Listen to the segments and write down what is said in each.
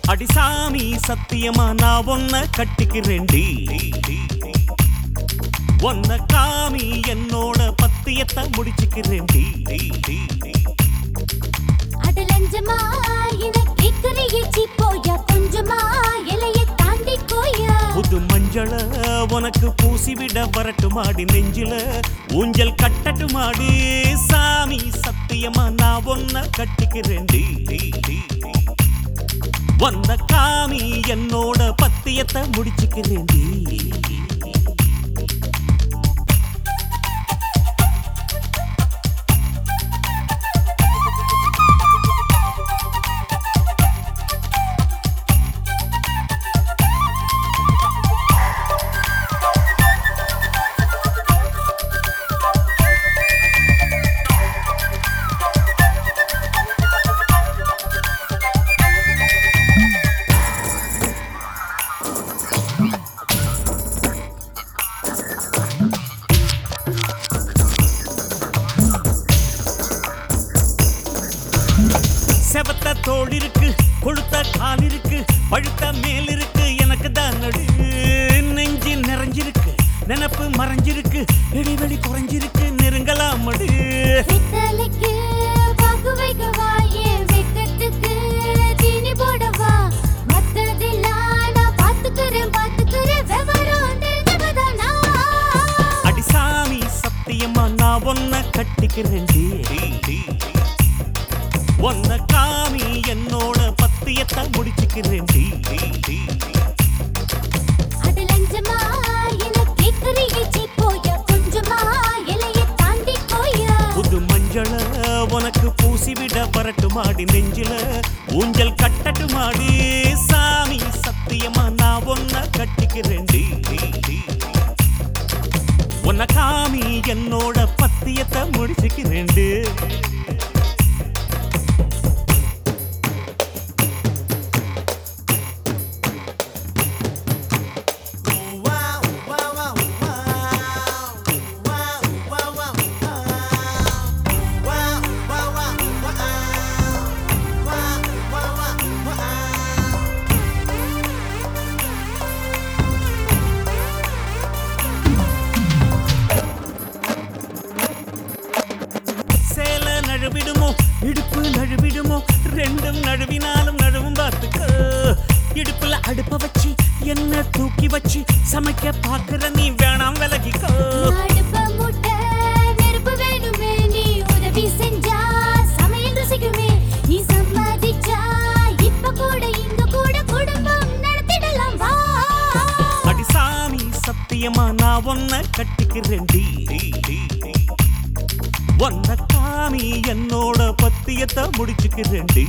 அடிசாமி சத்தியமா நான் ஒன்ன கட்டிக்கிறேன்டி ஒன்ன காமி என்னோட பத்தியத்தை முடிச்சுக்கிறேன்டி அது லஞ்சமா இத கேக்குறியே போயா கொஞ்சமா எல்லையை தாண்டி போயா புது மஞ்சள உனக்கு பூசிவிட வரட்டுமாடி நெஞ்சில ஊஞ்சல் கட்டட்டுமாடி சாமி சத்தியமா நான் ஒன்ன கட்டிக்கிறேன்டி வந்த காமி என்னோட பத்தியத்தை முடிச்சுக்கிறேன்டி செவத்த தோல் இருக்கு கொழுத்த கால் இருக்கு பழுத்த மேல் இருக்கு எனக்கு தான் நடு நெஞ்சு நிறைஞ்சிருக்கு நினப்பு மறைஞ்சிருக்கு இடைவெளி குறைஞ்சிருக்கு நெருங்கலாம் மடு வெத்தலைக்கு பாக்கு வைக்கவா என் வெக்கத்துக்கு தீனி போடவா மத்ததெல்லாம் நான் பாத்துக்கிறேன் பாத்துக்கிறேன் விவரம் தெரிஞ்சவதான் நான் அடிசாமி சத்தியமா நான் ஒன்ன கட்டிக்கிறேன்டி ஒன்ன காமி என்னோட பத்தியத்தை முடிச்சுக்கிறேன்டி அது லஞ்சமா என கேக்குறியே போயா கொஞ்சமா எல்லையை தாண்டி போயா புது மஞ்சள உனக்கு பூசிவிட வரட்டுமாடி நெஞ்சில ஊஞ்சல் கட்டட்டுமாடி சாமி சத்தியமா நான் ஒன்ன கட்டிக்கிறேன்டி உன்ன காமி என்னோட பத்தியத்தை முடிச்சுக்கிறேன்டி சேல நழுவிடுமோ இடுப்பு நழுவிடுமோ ரெண்டும் நழுவினாலும் நழுவும் பார்த்துக்கோ இடுப்புல அடுப்ப வச்சு என்ன தூக்கி வச்சு சமைக்க பாக்குற நீ வேணாம் விலகிக்கோ அடுப்ப மூட்ட நெருப்பு வேணுமே நீ உதவி செஞ்சா சமையல் ருசிக்குமே நீ சம்மதிச்சா இப்ப கூட இங்க கூட குடும்பம் நடத்திடலாம் வா அடிசாமி சத்தியமா நான் ஒன்ன கட்டிக்கிறேன்டி ஒன்ன காமி என்னோட பத்தியத்தை முடிச்சுக்கிறேன்டி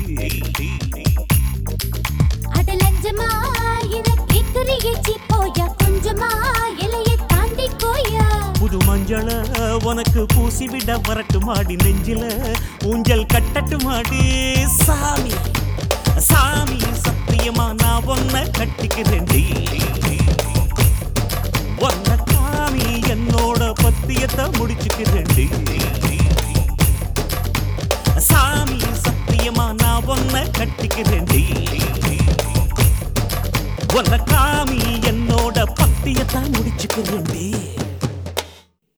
அது லஞ்சமா என கேக்குறியே போயா கொஞ்சமா எல்லையை தாண்டி போயா புது மஞ்சள உனக்கு பூசிவிட வரட்டுமாடி நெஞ்சில ஊஞ்சல் கட்டட்டுமாடி சாமி சாமி சத்தியமா நான் ஒன்ன கட்டிக்கிறேன்டி ஒன்ன காமி என்னோட பத்தியத்தை முடிச்சுக்கிறேன்டி சாமி சத்தியமா நான் ஒன்ன கட்டிக்கிறேன்டி ஒன்ன காமி என்னோட பத்தியத்தை முடிச்சுக்கிறேன்டி